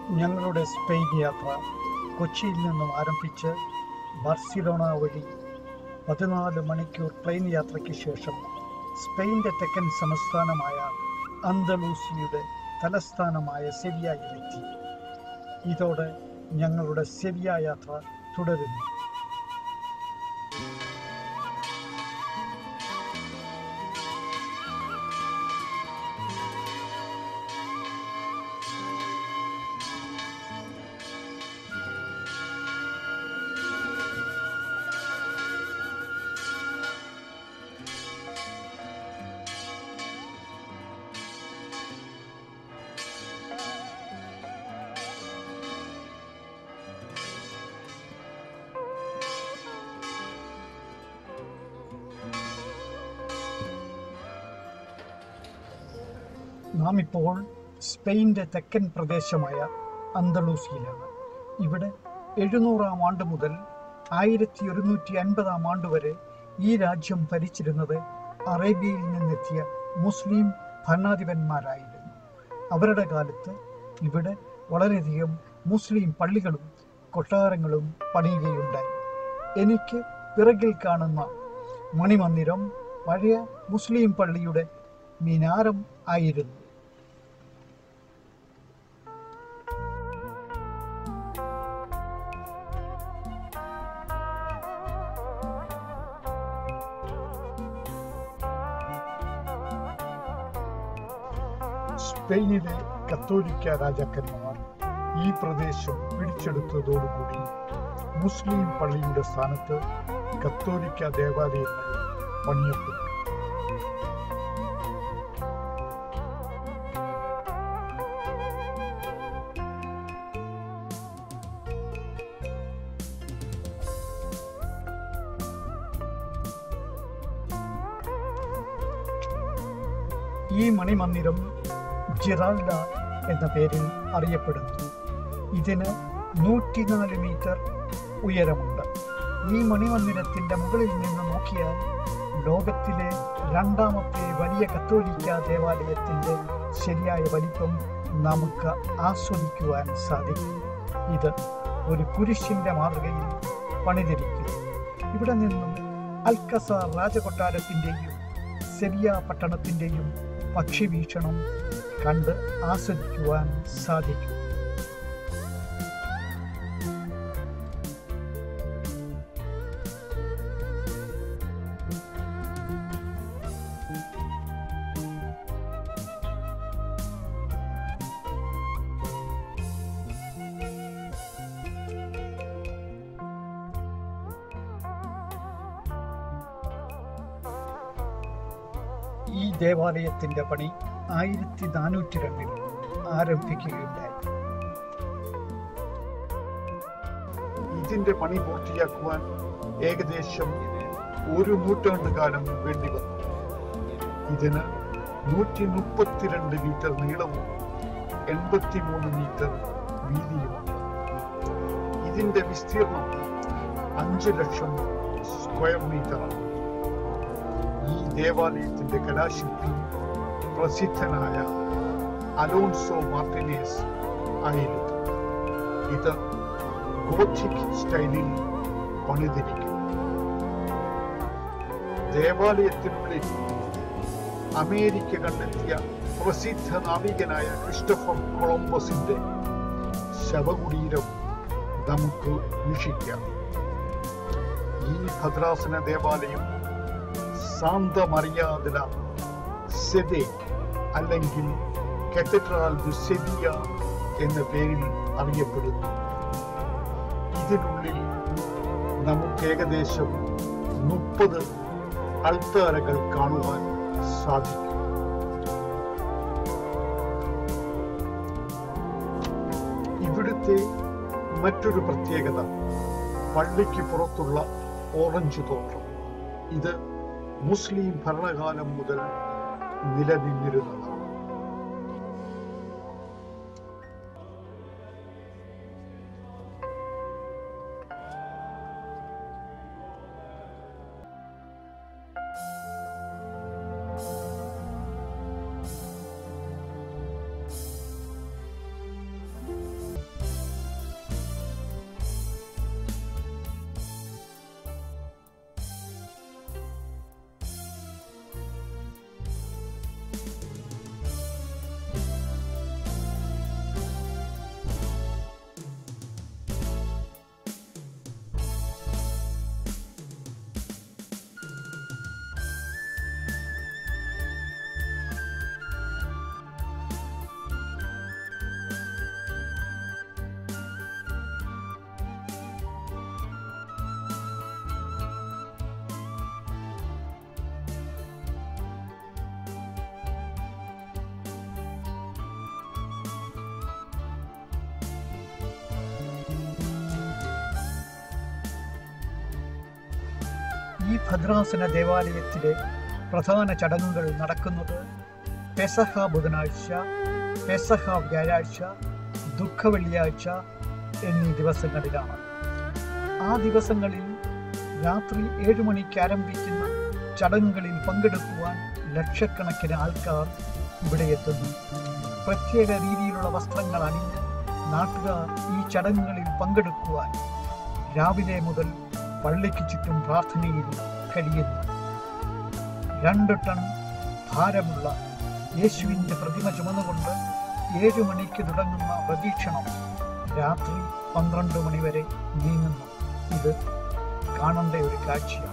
ഞങ്ങളുടെ സ്പെയിൻ യാത്ര കൊച്ചിയിൽ നിന്നും ആരംഭിച്ച് ബാർസിലോണ വഴി പതിനാല് മണിക്കൂർ ട്രെയിൻ യാത്രയ്ക്ക് ശേഷം സ്പെയിൻ്റെ തെക്കൻ സംസ്ഥാനമായ അന്തലൂസിയുടെ തലസ്ഥാനമായ സെവിയായിലെത്തി ഇതോടെ ഞങ്ങളുടെ സെവിയ യാത്ര തുടരുന്നു നാം ഇപ്പോൾ സ്പെയിൻ്റെ തെക്കൻ പ്രദേശമായ അന്തലൂസിയിലാണ് ഇവിടെ എഴുന്നൂറാം ആണ്ട് മുതൽ ആയിരത്തി ഒരുന്നൂറ്റി അൻപതാം ആണ്ട് വരെ ഈ രാജ്യം ഭരിച്ചിരുന്നത് അറേബ്യയിൽ നിന്നെത്തിയ മുസ്ലിം ഭരണാധിപന്മാരായിരുന്നു അവരുടെ കാലത്ത് ഇവിടെ വളരെയധികം മുസ്ലിം പള്ളികളും കൊട്ടാരങ്ങളും പണിയുകയുണ്ടായി എനിക്ക് പിറകിൽ കാണുന്ന മണിമന്ദിരം പഴയ മുസ്ലിം പള്ളിയുടെ മിനാരം ആയിരുന്നു സ്പെയിനിലെ കത്തോലിക്ക രാജാക്കന്മാർ ഈ പ്രദേശം പിടിച്ചെടുത്തതോടുകൂടി മുസ്ലിം പള്ളിയുടെ സ്ഥാനത്ത് കത്തോലിക്ക ദേവാലയങ്ങൾ പണിയപ്പെട്ടു ഈ മണിമന്ദിരം ജിറാൽഡ എന്ന പേരിൽ അറിയപ്പെടുന്നു ഇതിന് നൂറ്റിനാല് മീറ്റർ ഉയരമുണ്ട് ഈ മണിമന്ദിരത്തിന്റെ മുകളിൽ നിന്ന് നോക്കിയാൽ ലോകത്തിലെ രണ്ടാമത്തെ വലിയ കത്തോലിക്ക ദേവാലയത്തിന്റെ ശരിയായ വലിപ്പം നമുക്ക് ആസ്വദിക്കുവാൻ സാധിക്കും ഇത് ഒരു കുരിശിന്റെ മാതൃകയിൽ പണിതിരിക്കുന്നു ഇവിടെ നിന്നും അൽക്കസാർ രാജകൊട്ടാരത്തിന്റെയും സെവിയ പട്ടണത്തിന്റെയും പക്ഷി വീക്ഷണം കണ്ട് ആസ്വദിക്കുവാൻ സാധിക്കും ഈ ദേവാലയത്തിന്റെ പണി ആയിരത്തി നാനൂറ്റി രണ്ടിൽ ആരംഭിക്കുകയുണ്ടായി ഇതിന്റെ പണി പൂർത്തിയാക്കുവാൻ ഏകദേശം ഒരു നൂറ്റാണ്ട് കാലം വേണ്ടി വന്നു ഇതിന് നൂറ്റി മുപ്പത്തിരണ്ട് മീറ്റർ നീളവും എൺപത്തിമൂന്ന് മീറ്റർ വീതിയുമുണ്ട് ഇതിന്റെ വിസ്തീർണം അഞ്ച് ലക്ഷം സ്ക്വയർ മീറ്ററാണ് ഈ ദേവാലയത്തിന്റെ കലാശില്പി പ്രസിദ്ധനായ അലോൺസോ മാർട്ടിനേസ് ആയിരുന്നു ഇത് ഗോഥിക് സ്റ്റൈലിൽ പണിതിരിക്കുന്നു ദേവാലയത്തിനുള്ളിൽ അമേരിക്ക കണ്ടെത്തിയ പ്രസിദ്ധ നാവികനായ ക്രിസ്റ്റഫർ കൊളംബസിന്റെ ശവകുടീരം നമുക്ക് വീക്ഷിക്കാം ഈ ഭദ്രാസന ദേവാലയം സാന്ത മറിയാതില സെദെ അല്ലെങ്കിൽ കത്തഡ്രാൽ ദു സെവിയ എന്ന പേരിൽ അറിയപ്പെടുന്നു ഇതിനുള്ളിൽ നമുക്ക് ഏകദേശം മുപ്പത് അൾത്താരകൾ കാണുവാൻ സാധിക്കും ഇവിടുത്തെ മറ്റൊരു പ്രത്യേകത പള്ളിക്ക് പുറത്തുള്ള ഓറഞ്ച് തോട്ടം ഇത് മുസ്ലിം ഭരണകാലം മുതൽ നിലനിന്നിരുന്നതാണ് ഭദ്രാസന ദേവാലയത്തിലെ പ്രധാന ചടങ്ങുകൾ നടക്കുന്നത് പെസഹ ബുധനാഴ്ച പെസഹ വ്യാഴാഴ്ച ദുഃഖ വെള്ളിയാഴ്ച എന്നീ ദിവസങ്ങളിലാണ് ആ ദിവസങ്ങളിൽ രാത്രി ഏഴു മണിക്ക് ആരംഭിക്കുന്ന ചടങ്ങുകളിൽ പങ്കെടുക്കുവാൻ ലക്ഷക്കണക്കിന് ആൾക്കാർ ഇവിടെ എത്തുന്നു പ്രത്യേക രീതിയിലുള്ള വസ്ത്രങ്ങൾ അണിഞ്ഞ് നാട്ടുകാർ ഈ ചടങ്ങുകളിൽ പങ്കെടുക്കുവാൻ രാവിലെ മുതൽ പള്ളിക്ക് ചുറ്റും പ്രാർത്ഥനയിൽ കഴിയുന്നു രണ്ട് ടൺ ഭാരമുള്ള യേശുവിൻ്റെ പ്രതിമ ചുമന്നുകൊണ്ട് ഏഴു മണിക്ക് തുടങ്ങുന്ന പ്രതീക്ഷണം രാത്രി പന്ത്രണ്ട് മണി വരെ നീങ്ങുന്നു ഇത് കാണേണ്ട ഒരു കാഴ്ചയാണ്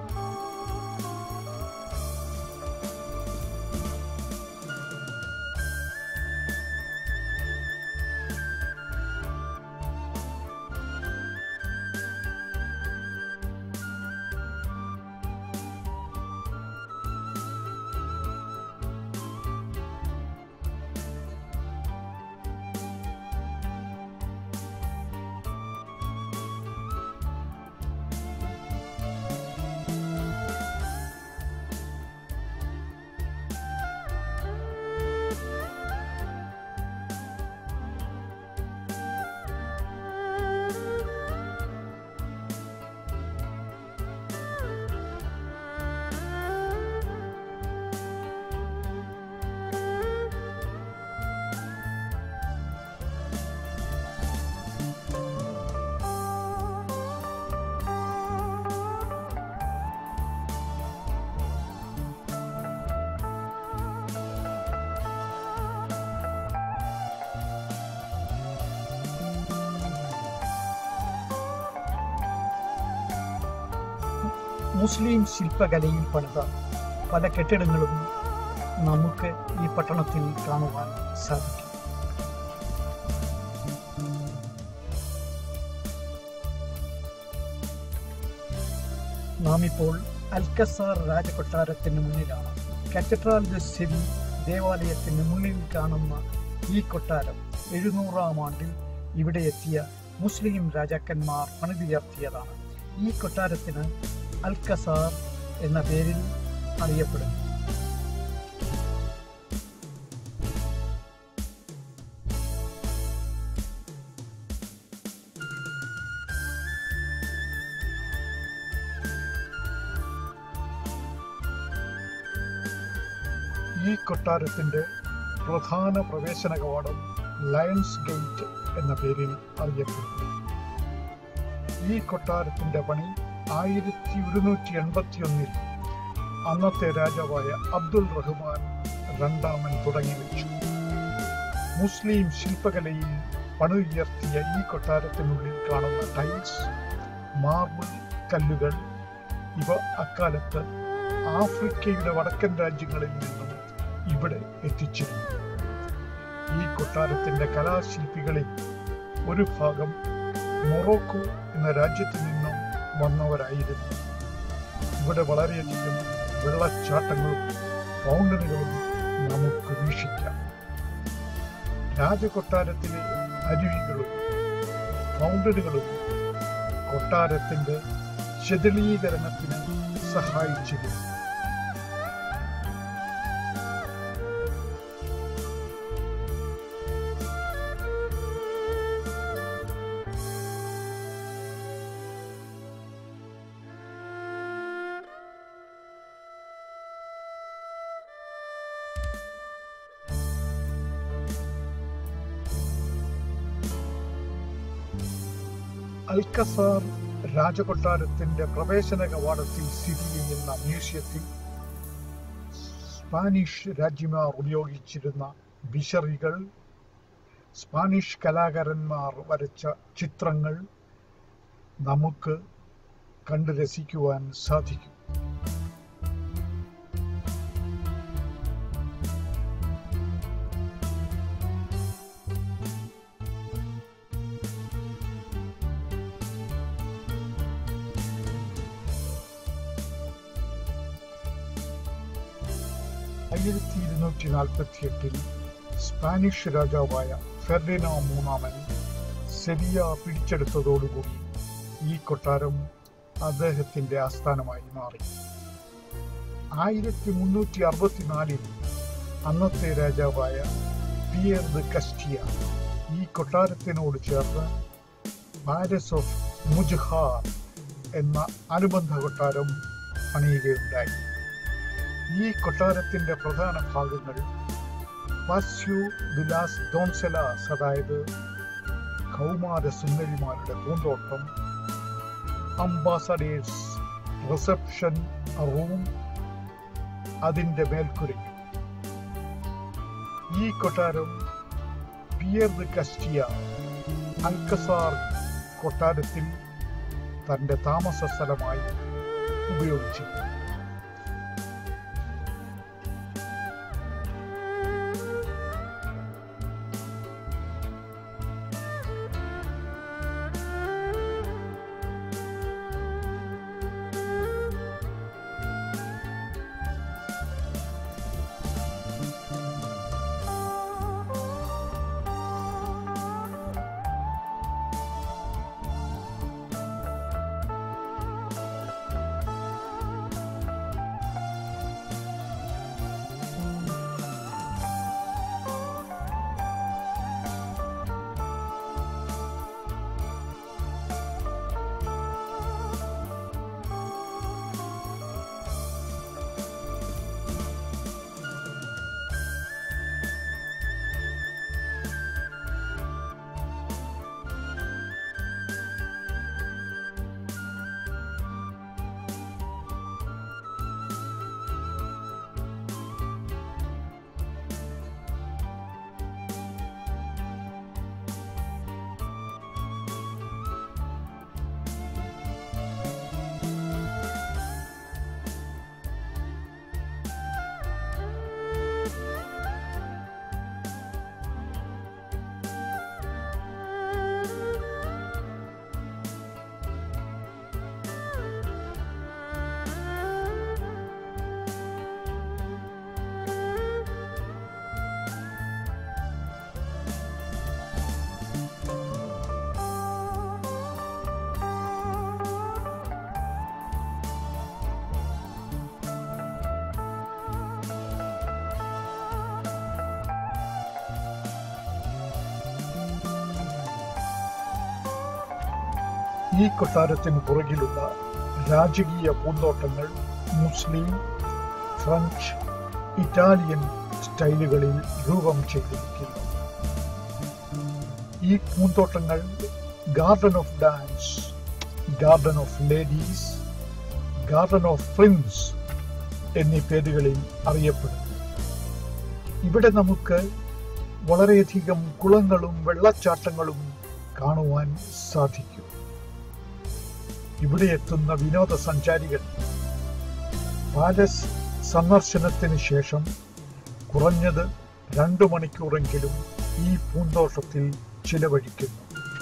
മുസ്ലിം ശില്പകലയിൽ പണിത പല കെട്ടിടങ്ങളും നമുക്ക് ഈ പട്ടണത്തിൽ കാണുവാൻ സാധിക്കും നാം ഇപ്പോൾ അൽക്കസാർ രാജകൊട്ടാരത്തിന് മുന്നിലാണ് കത്തഡ്രാൽ ദ സെവി ദേവാലയത്തിന് മുന്നിൽ കാണുന്ന ഈ കൊട്ടാരം എഴുന്നൂറാം ആണ്ടിൽ ഇവിടെ എത്തിയ മുസ്ലിം രാജാക്കന്മാർ പണിതുയർത്തിയതാണ് ഈ കൊട്ടാരത്തിന് അൽക്കസാർ എന്ന പേരിൽ അറിയപ്പെടുന്നു ഈ കൊട്ടാരത്തിന്റെ പ്രധാന പ്രവേശന കവാടം ലയൺസ് ഗേറ്റ് എന്ന പേരിൽ അറിയപ്പെടുന്നു ഈ കൊട്ടാരത്തിന്റെ പണി ആയിരത്തി ഒരുന്നൂറ്റി എൺപത്തി ഒന്നിൽ അന്നത്തെ രാജാവായ അബ്ദുൾ റഹ്മാൻ രണ്ടാമൻ തുടങ്ങി വെച്ചു മുസ്ലിം ശില്പകലയിൽ പണിയുയർത്തിയ ഈ കൊട്ടാരത്തിനുള്ളിൽ കാണുന്ന ടൈൽസ് മാർബിൾ കല്ലുകൾ ഇവ അക്കാലത്ത് ആഫ്രിക്കയുടെ വടക്കൻ രാജ്യങ്ങളിൽ നിന്നും ഇവിടെ എത്തിച്ചിരുന്നു ഈ കൊട്ടാരത്തിന്റെ കലാശില്പികളിൽ ഒരു ഭാഗം മൊറോക്കോ എന്ന രാജ്യത്തു നിന്നും വന്നവരായിരുന്നു ഇവിടെ വളരെയധികം വെള്ളച്ചാട്ടങ്ങളും ഫൗണ്ടനുകളും നമുക്ക് വീക്ഷിക്കാം രാജകൊട്ടാരത്തിലെ അരുവികളും ഫൗണ്ടനുകളും കൊട്ടാരത്തിന്റെ ശിഥിലീകരണത്തിന് സഹായിച്ചിരുന്നു അൽക്കസാർ രാജകൊട്ടാരത്തിന്റെ പ്രവേശന കവാടത്തിൽ സ്ഥിതി ചെയ്യുന്ന മ്യൂസിയത്തിൽ സ്പാനിഷ് രാജ്യമാർ ഉപയോഗിച്ചിരുന്ന ബിഷറികൾ സ്പാനിഷ് കലാകാരന്മാർ വരച്ച ചിത്രങ്ങൾ നമുക്ക് കണ്ടു രസിക്കുവാൻ സാധിക്കും ആയിരത്തി ഇരുന്നൂറ്റി നാൽപ്പത്തി എട്ടിൽ സ്പാനിഷ് രാജാവായ ഫെർഡിനോ മൂന്നാമൻ സെവിയ പിടിച്ചെടുത്തതോടുകൂടി ഈ കൊട്ടാരം അദ്ദേഹത്തിന്റെ ആസ്ഥാനമായി മാറി ആയിരത്തി മുന്നൂറ്റി അറുപത്തിനാലിൽ അന്നത്തെ രാജാവായ പിയർ ദ കസ്റ്റിയ ഈ കൊട്ടാരത്തിനോട് ചേർന്ന് പാരസ് ഓഫ് മുജ്ഹാർ എന്ന അനുബന്ധ കൊട്ടാരം പണിയുകയുണ്ടായി ഈ കൊട്ടാരത്തിന്റെ പ്രധാന ഭാഗങ്ങൾ പാസ്യു വിലാസ് ദോംസലാസ് അതായത് കൗമാര സുന്ദരിമാരുടെ പൂന്തോട്ടം അംബാസഡേഴ്സ് റിസപ്ഷൻ റൂം അതിന്റെ മേൽക്കുരയും ഈ കൊട്ടാരം പിയർ ദ കസ്റ്റിയ അൽക്കസാർ കൊട്ടാരത്തിൽ തന്റെ താമസ സ്ഥലമായി ഉപയോഗിച്ചിരുന്നു ഈ കൊട്ടാരത്തിന് പുറകിലുള്ള രാജകീയ പൂന്തോട്ടങ്ങൾ മുസ്ലിം ഫ്രഞ്ച് ഇറ്റാലിയൻ സ്റ്റൈലുകളിൽ രൂപം ചെയ്തിരിക്കുന്നു ഈ പൂന്തോട്ടങ്ങൾ garden of dance garden of ladies garden of prince എന്നീ പേരുകളിൽ അറിയപ്പെടുന്നു ഇവിടെ നമുക്ക് വളരെയധികം കുളങ്ങളും വെള്ളച്ചാട്ടങ്ങളും കാണുവാൻ സാധിക്കും ഇവിടെ എത്തുന്ന വിനോദസഞ്ചാരികൾ പാലസ് സന്ദർശനത്തിന് ശേഷം കുറഞ്ഞത് രണ്ടു മണിക്കൂറെങ്കിലും ഈ പൂന്തോട്ടത്തിൽ ചിലവഴിക്കുന്നു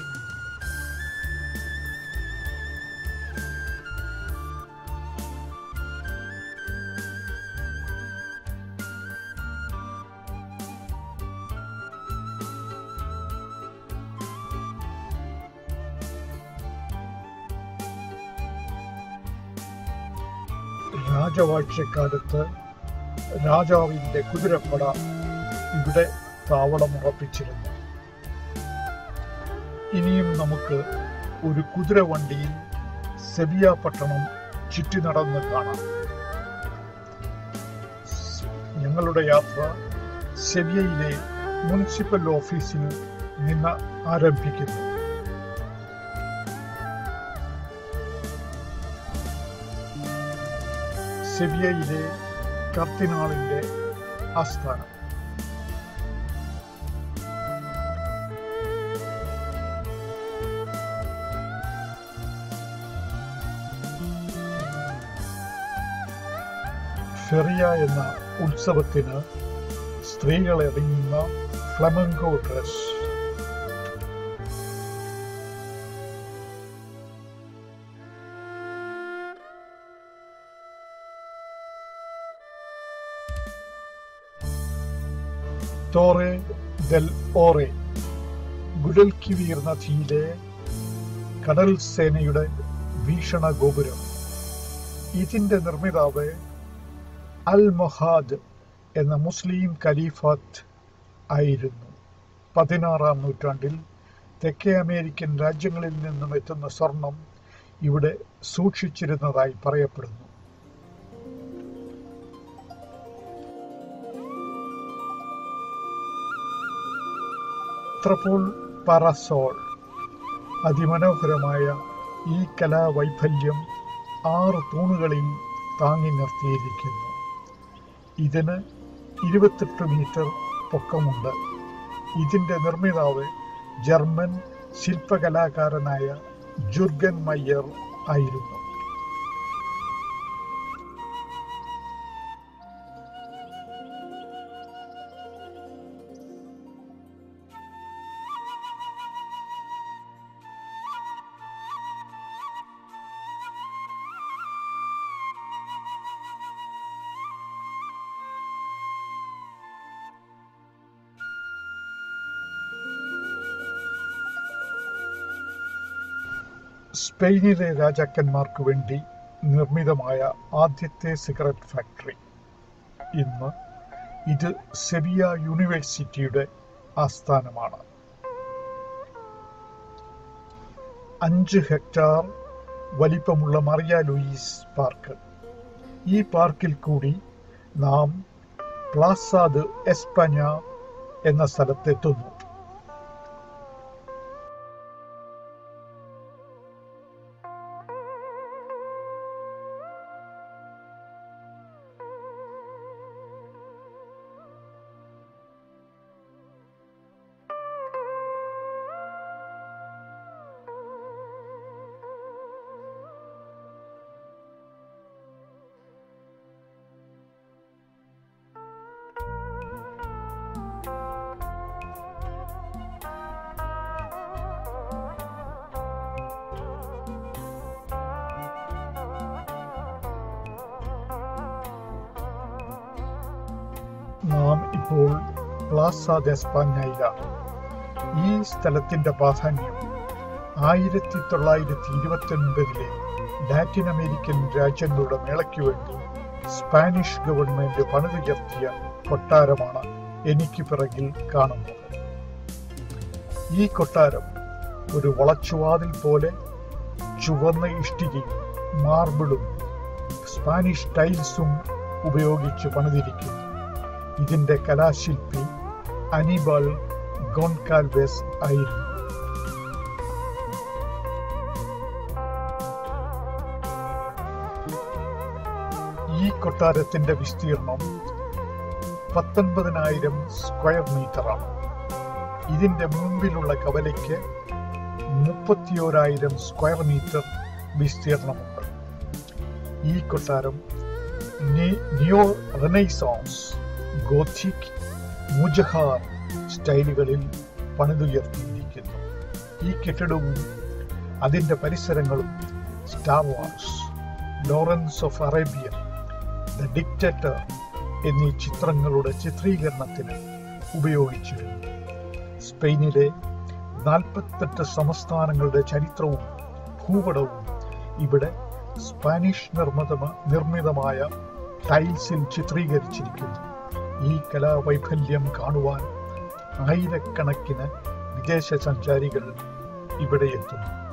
രാജവാഴ്ചക്കാലത്ത് രാജാവിന്റെ കുതിരപ്പട ഇവിടെ താവളമുറപ്പിച്ചിരുന്നു ഇനിയും നമുക്ക് ഒരു കുതിരവണ്ടിയിൽ സെബിയ പട്ടണം ചുറ്റി നടന്ന് കാണാം ഞങ്ങളുടെ യാത്ര സെബിയയിലെ മുനിസിപ്പൽ ഓഫീസിൽ നിന്ന് ആരംഭിക്കുന്നു സെവിയയിലെ കർത്തിനാളിന്റെ ആസ്ഥാനം ഫെറിയ എന്ന ഉത്സവത്തിന് സ്ത്രീകൾ ഇറങ്ങുന്ന ഫ്ലമങ്കോ ഡ്രസ് തോറെ ദെൽ ഓറെ ഗുഡൽക്കിവീർ നദിയിലെ കടൽ സേനയുടെ വീക്ഷണ ഗോപുരം ഇതിന്റെ നിർമ്മിതാവ് അൽ മൊഹാദ് എന്ന മുസ്ലിം ഖലീഫാത്ത് ആയിരുന്നു പതിനാറാം നൂറ്റാണ്ടിൽ തെക്കേ അമേരിക്കൻ രാജ്യങ്ങളിൽ നിന്നും എത്തുന്ന സ്വർണം ഇവിടെ സൂക്ഷിച്ചിരുന്നതായി പറയപ്പെടുന്നു ത്രപോൾ പാരാസോൾ അതിമനോഹരമായ ഈ കലാവൈഫല്യം ആറ് തൂണുകളിൽ താങ്ങി നിർത്തിയിരിക്കുന്നു ഇതിന് ഇരുപത്തെട്ട് മീറ്റർ പൊക്കമുണ്ട് ഇതിന്റെ നിർമ്മിതാവ് ജർമ്മൻ ശില്പകലാകാരനായ ജുർഗൻ മയ്യർ ആയിരുന്നു സ്പെയിനിലെ രാജാക്കന്മാർക്ക് വേണ്ടി നിർമ്മിതമായ ആദ്യത്തെ സിഗരറ്റ് ഫാക്ടറി ഇന്ന് ഇത് സെവിയ യൂണിവേഴ്സിറ്റിയുടെ ആസ്ഥാനമാണ് അഞ്ച് ഹെക്ടാർ വലിപ്പമുള്ള മറിയ ലൂയിസ് പാർക്ക് ഈ പാർക്കിൽ കൂടി നാം പ്ലാസാദ് എസ്പഞ്ഞ എന്ന സ്ഥലത്തെത്തുന്നു നാം ഇപ്പോൾ പ്ലാസ ദെസ്പാഞ്ഞയിലാണ് ഈ സ്ഥലത്തിന്റെ പ്രാധാന്യം ആയിരത്തി തൊള്ളായിരത്തി ഇരുപത്തി ഒൻപതിലെ ലാറ്റിൻ അമേരിക്കൻ രാജ്യങ്ങളുടെ മേളയ്ക്ക് വേണ്ടി സ്പാനിഷ് ഗവൺമെന്റ് പണിതുയർത്തിയ കൊട്ടാരമാണ് എനിക്ക് പിറകിൽ കാണുന്നത് ഈ കൊട്ടാരം ഒരു വളച്ചുവാതിൽ പോലെ ചുവന്ന ഇഷ്ടികയും മാർബിളും സ്പാനിഷ് ടൈൽസും ഉപയോഗിച്ച് പണിതിരിക്കുന്നു ഇതിന്റെ കലാശില്പി അനിബാൾ ഗോൺകാൽവേസ് ആയിരുന്നു ഈ കൊട്ടാരത്തിന്റെ വിസ്തീർണം പത്തൊൻപതിനായിരം സ്ക്വയർ മീറ്ററാണ് ഇതിന്റെ മുമ്പിലുള്ള കവലയ്ക്ക് മുപ്പത്തിയോരായിരം സ്ക്വയർ മീറ്റർ വിസ്തീർണമുണ്ട് ഈ കൊട്ടാരം നി- നിയോ റെനൈസോൺസ് ഗോഥിക് മുജഹാർ സ്റ്റൈലുകളിൽ പണിതുയർത്തിയിരിക്കുന്നു ഈ കെട്ടിടവും അതിൻ്റെ പരിസരങ്ങളും Star Wars Lawrence of Arabia the Dictator എന്നീ ചിത്രങ്ങളുടെ ചിത്രീകരണത്തിന് ഉപയോഗിച്ചിരുന്നു സ്പെയിനിലെ നാൽപ്പത്തെട്ട് സംസ്ഥാനങ്ങളുടെ ചരിത്രവും ഭൂപടവും ഇവിടെ സ്പാനിഷ് നിർമ്മിത നിർമ്മിതമായ ടൈൽസിൽ ചിത്രീകരിച്ചിരിക്കുന്നു ഈ കലാവൈഫല്യം കാണുവാൻ ആയിരക്കണക്കിന് വിദേശ സഞ്ചാരികൾ ഇവിടെ എത്തുന്നു